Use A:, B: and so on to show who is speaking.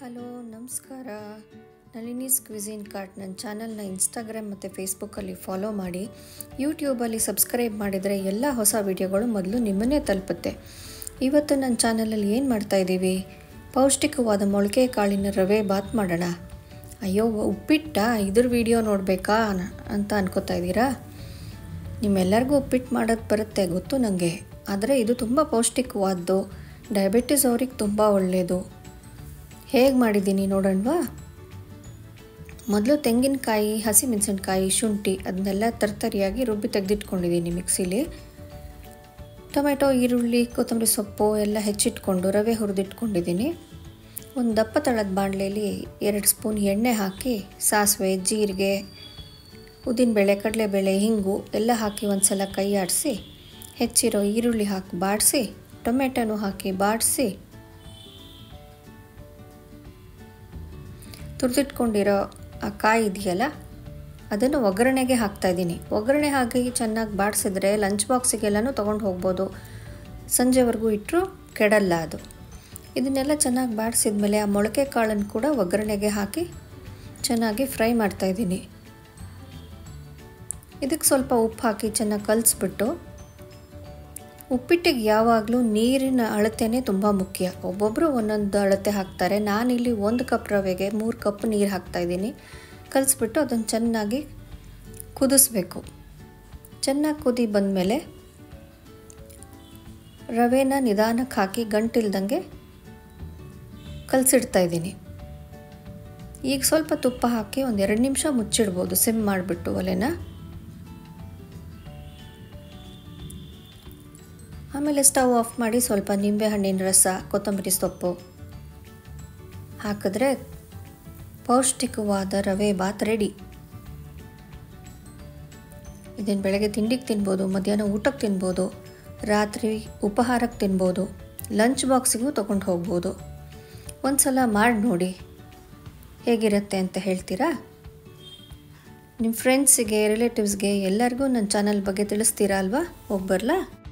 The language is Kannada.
A: ಹಲೋ ನಮಸ್ಕಾರ ನಳಿನೀಸ್ ಕ್ವಿಝಿನ್ ಕಾರ್ಟ್ ನನ್ನ ಚಾನಲ್ನ ಇನ್ಸ್ಟಾಗ್ರಾಮ್ ಮತ್ತು ಫೇಸ್ಬುಕ್ಕಲ್ಲಿ ಫಾಲೋ ಮಾಡಿ ಯೂಟ್ಯೂಬಲ್ಲಿ ಸಬ್ಸ್ಕ್ರೈಬ್ ಮಾಡಿದರೆ ಎಲ್ಲ ಹೊಸ ವಿಡಿಯೋಗಳು ಮೊದಲು ನಿಮ್ಮನ್ನೇ ತಲುಪುತ್ತೆ ಇವತ್ತು ನನ್ನ ಚಾನಲಲ್ಲಿ ಏನು ಮಾಡ್ತಾಯಿದ್ದೀವಿ ಪೌಷ್ಟಿಕವಾದ ಮೊಳಕೆ ಕಾಳಿನ ರವೆ ಬಾತ್ ಮಾಡೋಣ ಅಯ್ಯೋ ಉಪ್ಪಿಟ್ಟ ಇದ್ರ ವಿಡಿಯೋ ನೋಡಬೇಕಾ ಅಂತ ಅನ್ಕೋತಾ ಇದ್ದೀರಾ ನಿಮ್ಮೆಲ್ಲರಿಗೂ ಉಪ್ಪಿಟ್ಟು ಮಾಡೋದು ಬರುತ್ತೆ ಗೊತ್ತು ನನಗೆ ಆದರೆ ಇದು ತುಂಬ ಪೌಷ್ಟಿಕವಾದ್ದು ಡಯಾಬಿಟಿಸ್ ಅವ್ರಿಗೆ ತುಂಬ ಒಳ್ಳೆಯದು ಹೇಗೆ ಮಾಡಿದ್ದೀನಿ ನೋಡೋಣವಾ ಮೊದಲು ತೆಂಗಿನಕಾಯಿ ಹಸಿಮೆಣಸಿನ್ಕಾಯಿ ಶುಂಠಿ ಅದನ್ನೆಲ್ಲ ತರ್ತರಿಯಾಗಿ ರುಬ್ಬಿ ತೆಗೆದಿಟ್ಕೊಂಡಿದ್ದೀನಿ ಮಿಕ್ಸಿಲಿ ಟೊಮೆಟೊ ಈರುಳ್ಳಿ ಕೊತ್ತಂಬರಿ ಸೊಪ್ಪು ಎಲ್ಲ ಹೆಚ್ಚಿಟ್ಕೊಂಡು ರವೆ ಹುರಿದಿಟ್ಕೊಂಡಿದ್ದೀನಿ ಒಂದು ದಪ್ಪ ತಳದ ಬಾಣಲೆಯಲ್ಲಿ ಎರಡು ಸ್ಪೂನ್ ಎಣ್ಣೆ ಹಾಕಿ ಸಾಸಿವೆ ಜೀರಿಗೆ ಉದ್ದಿನಬೇಳೆ ಕಡಲೆಬೇಳೆ ಹಿಂಗು ಎಲ್ಲ ಹಾಕಿ ಒಂದು ಸಲ ಕೈ ಆಡಿಸಿ ಹೆಚ್ಚಿರೋ ಈರುಳ್ಳಿ ಹಾಕಿ ಬಾಡಿಸಿ ಟೊಮೆಟೊನೂ ಹಾಕಿ ಬಾಡಿಸಿ ತುರಿದಿಟ್ಕೊಂಡಿರೋ ಆ ಕಾಯಿ ಇದೆಯಲ್ಲ ಅದನ್ನು ಒಗ್ಗರಣೆಗೆ ಹಾಕ್ತಾಯಿದ್ದೀನಿ ಒಗ್ಗರಣೆ ಹಾಕಿ ಚೆನ್ನಾಗಿ ಬಾಡಿಸಿದ್ರೆ ಲಂಚ್ ಬಾಕ್ಸಿಗೆಲ್ಲನೂ ತೊಗೊಂಡು ಹೋಗ್ಬೋದು ಸಂಜೆವರೆಗೂ ಇಟ್ಟರು ಕೆಡಲ್ಲ ಅದು ಇದನ್ನೆಲ್ಲ ಚೆನ್ನಾಗಿ ಬಾಡಿಸಿದ್ಮೇಲೆ ಆ ಮೊಳಕೆ ಕಾಳನ್ನು ಕೂಡ ಒಗ್ಗರಣೆಗೆ ಹಾಕಿ ಚೆನ್ನಾಗಿ ಫ್ರೈ ಮಾಡ್ತಾಯಿದ್ದೀನಿ ಇದಕ್ಕೆ ಸ್ವಲ್ಪ ಉಪ್ಪು ಹಾಕಿ ಚೆನ್ನಾಗಿ ಕಲಿಸ್ಬಿಟ್ಟು ಉಪ್ಪಿಟ್ಟಿಗೆ ಯಾವಾಗಲೂ ನೀರಿನ ಅಳತೆನೇ ತುಂಬ ಮುಖ್ಯ ಒಬ್ಬೊಬ್ಬರು ಒಂದೊಂದು ಅಳತೆ ಹಾಕ್ತಾರೆ ನಾನಿಲ್ಲಿ ಒಂದು ಕಪ್ ರವೆಗೆ ಮೂರು ಕಪ್ ನೀರು ಹಾಕ್ತಾಯಿದ್ದೀನಿ ಕಲಿಸ್ಬಿಟ್ಟು ಅದನ್ನು ಚೆನ್ನಾಗಿ ಕುದಿಸ್ಬೇಕು ಚೆನ್ನಾಗಿ ಕುದಿ ಬಂದಮೇಲೆ ರವೆನ ನಿಧಾನಕ್ಕೆ ಹಾಕಿ ಗಂಟಿಲ್ದಂಗೆ ಕಲಸಿಡ್ತಾ ಇದ್ದೀನಿ ಈಗ ಸ್ವಲ್ಪ ತುಪ್ಪ ಹಾಕಿ ಒಂದು ಎರಡು ನಿಮಿಷ ಮುಚ್ಚಿಡ್ಬೋದು ಸಿಮ್ ಮಾಡಿಬಿಟ್ಟು ಒಲೆನ ಆಮೇಲೆ ಸ್ಟವ್ ಆಫ್ ಮಾಡಿ ಸ್ವಲ್ಪ ನಿಂಬೆಹಣ್ಣಿನ ರಸ ಕೊತ್ತಂಬರಿ ಸೊಪ್ಪು ಹಾಕಿದ್ರೆ ಪೌಷ್ಟಿಕವಾದ ರವೆ ಬಾತ್ ರೆಡಿ ಇದನ್ನು ಬೆಳಗ್ಗೆ ತಿಂಡಿಗೆ ತಿನ್ಬೋದು ಮಧ್ಯಾಹ್ನ ಊಟಕ್ಕೆ ತಿನ್ಬೋದು ರಾತ್ರಿ ಉಪಹಾರಕ್ಕೆ ತಿನ್ಬೋದು ಲಂಚ್ ಬಾಕ್ಸಿಗೂ ತೊಗೊಂಡು ಹೋಗ್ಬೋದು ಒಂದು ಸಲ ಮಾಡಿ ನೋಡಿ ಹೇಗಿರುತ್ತೆ ಅಂತ ಹೇಳ್ತೀರಾ ನಿಮ್ಮ ಫ್ರೆಂಡ್ಸಿಗೆ ರಿಲೇಟಿವ್ಸ್ಗೆ ಎಲ್ಲರಿಗೂ ನನ್ನ ಚಾನಲ್ ಬಗ್ಗೆ ತಿಳಿಸ್ತೀರಾ ಅಲ್ವಾ ಹೋಗಿ ಬರಲಾ